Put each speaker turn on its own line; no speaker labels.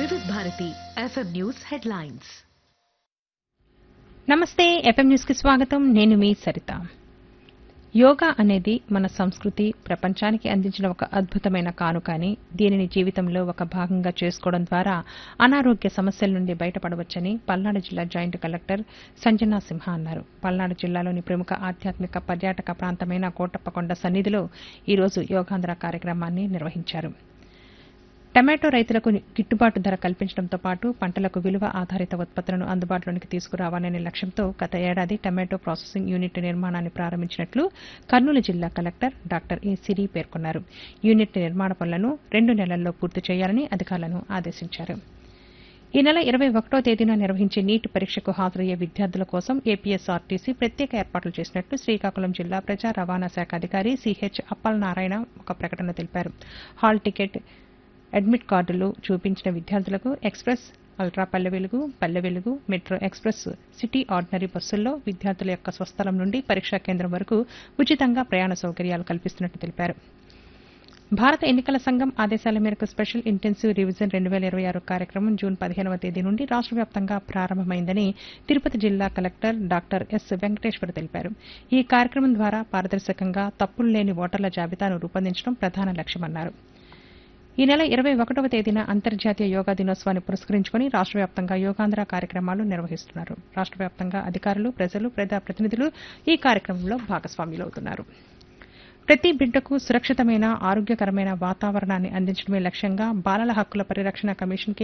వివిధ Bharati FM news headlines
నమస్తే FM news కి స్వాగతం నేను మీ సరిత యోగా అనేది మన సంస్కృతి ప్రపంచానికి అందించిన ఒక అద్భుతమైన కానుక అని దీనిని జీవితంలో ఒక భాగంగా చేసుకోవడం ద్వారా అనారోగ్య సమస్యల నుండి బయటపడవచ్చని పల్నాడు జిల్లా జాయింట్ కలెక్టర్ సంజనా సింహ అన్నారు పల్నాడు జిల్లాలోని ప్రముఖ ఆధ్యాత్మిక పర్యాటక ప్రాంతమైన కోటప్పకొండ సన్నిధిలో ఈరోజు యోగాంధ్ర కార్యక్రమాన్ని నిర్వహించారు టమాటో రైతులకు గిట్టుబాటు ధర కల్పించడంతో పాటు పంటలకు విలువ ఆధారిత ఉత్పత్తులను అందుబాటులోనికి తీసుకురావాలనే లక్ష్యంతో గత ఏడాది టమాటో ప్రాసెసింగ్ యూనిట్ నిర్మాణాన్ని ప్రారంభించినట్లు కర్నూలు జిల్లా కలెక్టర్ డాక్టర్ ఏ సిరి పేర్కొన్నారు యూనిట్ నిర్మాణ పనులను రెండు నెలల్లో పూర్తి చేయాలని అధికారులను ఆదేశించారు ఈ నెల ఇరవై ఒకటో తేదీన నిర్వహించే నీట్ పరీక్షకు హాజరయ్యే విద్యార్థుల కోసం ఏపీఎస్ఆర్టీసీ ప్రత్యేక ఏర్పాట్లు చేసినట్లు శ్రీకాకుళం జిల్లా ప్రజా రవాణా శాఖ అధికారి సిహెచ్ అప్పల్ నారాయణ ఒక ప్రకటన తెలిపారు హాల్ టికెట్ అడ్మిట్ కార్డులు చూపించిన విద్యార్థులకు ఎక్స్ప్రెస్ అల్ట్రా పల్లె వెలుగు పల్లె వెలుగు మెట్రో ఎక్స్ప్రెస్ సిటీ ఆర్డినరీ బస్సుల్లో విద్యార్థుల యొక్క స్వస్థలం నుండి పరీక్షా కేంద్రం వరకు ఉచితంగా ప్రయాణ సౌకర్యాలు కల్పిస్తున్నట్టు తెలిపారు భారత ఎన్నికల సంఘం ఆదేశాల మేరకు స్పెషల్ ఇంటెన్సివ్ రివిజన్ రెండు వేల ఇరవై ఆరు కార్యక్రమం జూన్ పదిహేనవ తేదీ నుండి రాష్ట్ర వ్యాప్తంగా ప్రారంభమైందని తిరుపతి జిల్లా కలెక్టర్ డాక్టర్ ఎస్ వెంకటేశ్వర్ తెలిపారు ఈ కార్యక్రమం ద్వారా పారదర్శకంగా తప్పులు లేని ఓటర్ల జాబితాను రూపొందించడం ప్రధాన లక్ష్యమన్నారు ఈ నెల ఇరవై ఒకటవ తేదీన అంతర్జాతీయ యోగా దినోత్సవాన్ని పురస్కరించుకుని రాష్ట్ర వ్యాప్తంగా యోగాంధ్ర కార్యక్రమాలు నిర్వహిస్తున్నారు రాష్ట్ర వ్యాప్తంగా అధికారులు ప్రజలు ప్రజాప్రతినిధులు ఈ కార్యక్రమంలో భాగస్వాములవుతున్నారు ప్రతి బిడ్డకు సురక్షితమైన ఆరోగ్యకరమైన వాతావరణాన్ని అందించడమే లక్ష్యంగా బాలల హక్కుల పరిరక్షణ కమిషన్